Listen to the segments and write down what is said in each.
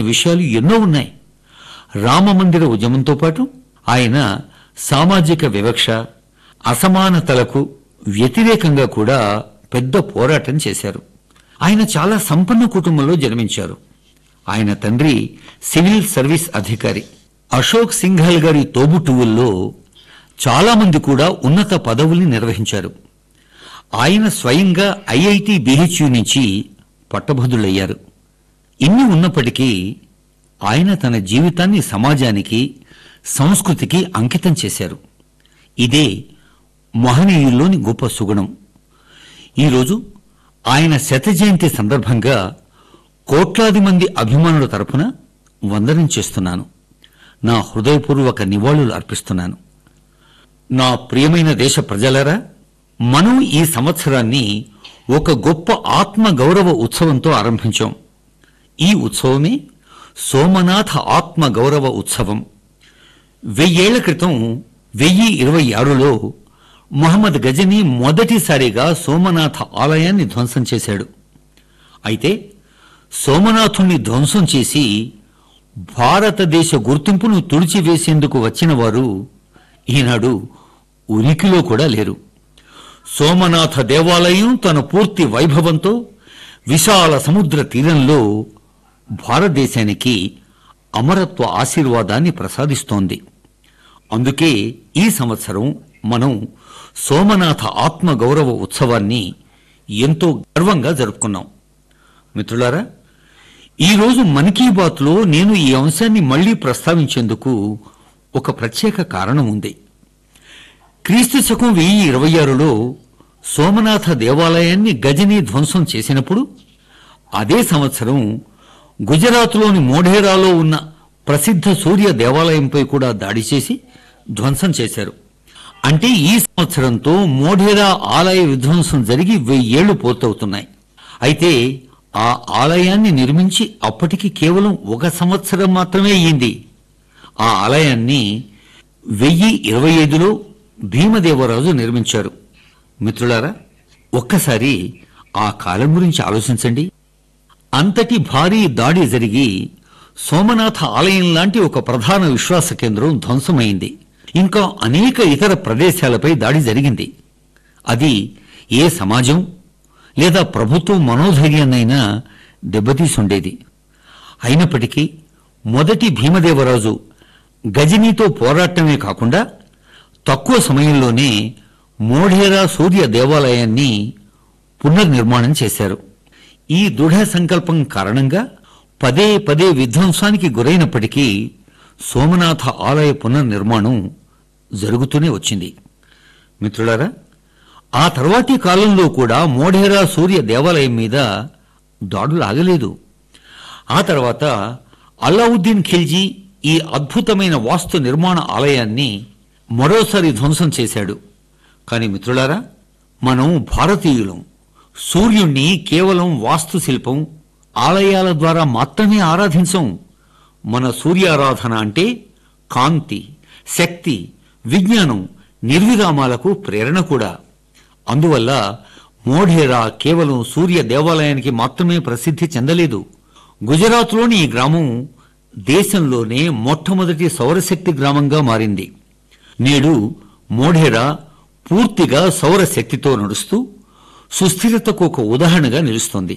విషయాలు ఎన్నో ఉన్నాయి రామమందిర ఉద్యమంతో పాటు ఆయన సామాజిక వివక్ష అసమానతలకు వ్యతిరేకంగా కూడా పెద్ద పోరాటం చేశారు ఆయన చాలా సంపన్న కుటుంబంలో జన్మించారు ఆయన తండ్రి సివిల్ సర్వీస్ అధికారి అశోక్ సింఘాల్ గారి తోబుట్టువుల్లో చాలా మంది కూడా ఉన్నత పదవుల్ని నిర్వహించారు ఆయన స్వయంగా ఐఐటి బిహెచ్యు నుంచి పట్టభద్రులయ్యారు ఇన్ని ఉన్నప్పటికీ ఆయన తన జీవితాన్ని సమాజానికి సంస్కృతికి అంకితం చేశారు ఇదే మహనీయుల్లోని గొప్ప సుగుణం ఈరోజు ఆయన శత జయంతి సందర్భంగా కోట్లాది మంది అభిమానుల తరపున వందనం చేస్తున్నాను నా హృదయపూర్వక నివాళులు అర్పిస్తున్నాను నా ప్రియమైన దేశ ప్రజలరా మనం ఈ సంవత్సరాన్ని ఒక గొప్ప ఆత్మ గౌరవ ఉత్సవంతో ఆరంభించాం ఈ ఉత్సవమే సోమనాథ ఆత్మ గౌరవ ఉత్సవం వెయ్యేళ్ల క్రితం వెయ్యి ఇరవై ఆరులో మహమ్మద్ గజని మొదటిసారిగా సోమనాథ ఆలయాన్ని ధ్వంసం చేశాడు అయితే సోమనాథుణ్ణి ధ్వంసం చేసి భారతదేశ గుర్తింపును తుడిచివేసేందుకు వచ్చిన వారు ఈనాడు ఉనికిలో కూడా లేరు సోమనాథ దేవాలయం తన పూర్తి వైభవంతో విశాల సముద్ర తీరంలో భారతదేశానికి అమరత్వ ఆశీర్వాదాన్ని ప్రసాదిస్తోంది అందుకే ఈ సంవత్సరం మనం సోమనాథ ఆత్మ గౌరవ ఉత్సవాన్ని ఎంతో గర్వంగా జరుపుకున్నాం మిత్రులారా ఈరోజు మన్ కీ బాత్లో నేను ఈ అంశాన్ని మళ్లీ ప్రస్తావించేందుకు ఒక ప్రత్యేక కారణం ఉంది క్రీస్తు శకం వెయ్యి ఇరవై ఆరులో సోమనాథ దేవాలయాన్ని గజని ధ్వంసం చేసినప్పుడు అదే సంవత్సరం గుజరాత్లోని మోఢేరాలో ఉన్న ప్రసిద్ధ సూర్య దేవాలయంపై కూడా దాడి చేసి ధ్వంసం చేశారు అంటే ఈ సంవత్సరంతో మోఢేరా ఆలయ విధ్వంసం జరిగి వెయ్యేళ్లు పూర్తవుతున్నాయి అయితే ఆ ఆలయాన్ని నిర్మించి అప్పటికి కేవలం ఒక సంవత్సరం మాత్రమే అయ్యింది ఆ ఆలయాన్ని వెయ్యి ఇరవై ఐదులో భీమదేవరాజు నిర్మించారు మిత్రులారా ఒక్కసారి ఆ కాలం గురించి ఆలోచించండి అంతటి భారీ దాడి జరిగి సోమనాథ ఆలయం లాంటి ఒక ప్రధాన విశ్వాస కేంద్రం ధ్వంసమైంది ఇంకా అనేక ఇతర ప్రదేశాలపై దాడి జరిగింది అది ఏ సమాజం లేదా ప్రభుత్వం మనోధైర్యాన్నైనా దెబ్బతీసుండేది అయినప్పటికీ మొదటి భీమదేవరాజు గజనీతో పోరాటమే కాకుండా తక్కువ సమయంలోనే మోఢేరా సూర్య దేవాలయాన్ని పునర్నిర్మాణం చేశారు ఈ దృఢ సంకల్పం కారణంగా పదే పదే విధ్వంసానికి గురైనప్పటికీ సోమనాథ ఆలయ పునర్నిర్మాణం జరుగుతూనే వచ్చింది మిత్రులారా ఆ తర్వాతి కాలంలో కూడా మోఢేరా సూర్య దేవాలయం మీద దాడులు ఆగలేదు ఆ తర్వాత అల్లావుద్దీన్ ఖిల్జీ ఈ అద్భుతమైన వాస్తు నిర్మాణ ఆలయాన్ని మరోసారి ధ్వంసం చేశాడు కానీ మిత్రులారా మనం భారతీయులం సూర్యుణ్ణి కేవలం వాస్తుశిల్పం ఆలయాల ద్వారా మాత్రమే ఆరాధించం మన సూర్యారాధన అంటే కాంతి శక్తి విజ్ఞానం నిర్విరామాలకు ప్రేరణ కూడా అందువల్ల మోఢేరా కేవలం సూర్య దేవాలయానికి మాత్రమే ప్రసిద్ధి చెందలేదు గుజరాత్లోని ఈ గ్రామం దేశంలోనే మొట్టమొదటి సౌరశక్తి గ్రామంగా మారింది నేడు మోఢేరా పూర్తిగా సౌరశక్తితో నడుస్తూ సుస్థిరతకు ఒక ఉదాహరణగా నిలుస్తోంది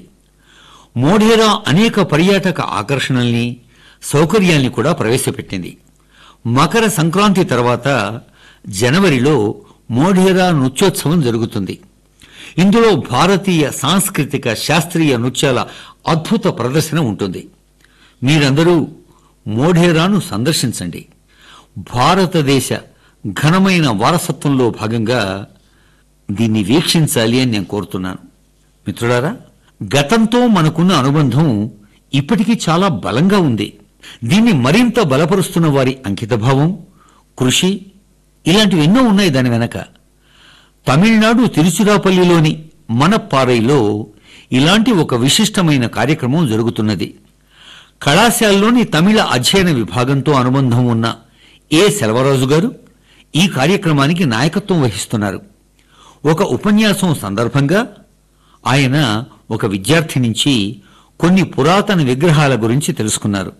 మోఢేరా అనేక పర్యాటక ఆకర్షణల్ని సౌకర్యాల్ని కూడా ప్రవేశపెట్టింది మకర సంక్రాంతి తర్వాత జనవరిలో మోఢేరా నృత్యోత్సవం జరుగుతుంది ఇందులో భారతీయ సాంస్కృతిక శాస్త్రీయ నృత్యాల అద్భుత ప్రదర్శన ఉంటుంది మీరందరూ మోఢేరాను సందర్శించండి భారతదేశ ఘనమైన వారసత్వంలో భాగంగా దీన్ని వీక్షించాలి అని నేను కోరుతున్నాను మిత్రులారా గతంతో మనకున్న అనుబంధం ఇప్పటికీ చాలా బలంగా ఉంది దీన్ని మరింత బలపరుస్తున్న వారి అంకితభావం కృషి ఇలాంటివి ఎన్నో ఉన్నాయి దాని వెనక తమిళనాడు తిరుచిరాపల్లిలోని మనప్పారైలో ఇలాంటి ఒక విశిష్టమైన కార్యక్రమం జరుగుతున్నది కళాశాలలోని తమిళ అధ్యయన విభాగంతో అనుబంధం ఉన్న ఏ సెల్వరాజు గారు ఈ కార్యక్రమానికి నాయకత్వం వహిస్తున్నారు ఒక ఉపన్యాసం సందర్భంగా ఆయన ఒక విద్యార్థి నుంచి కొన్ని పురాతన విగ్రహాల గురించి తెలుసుకున్నారు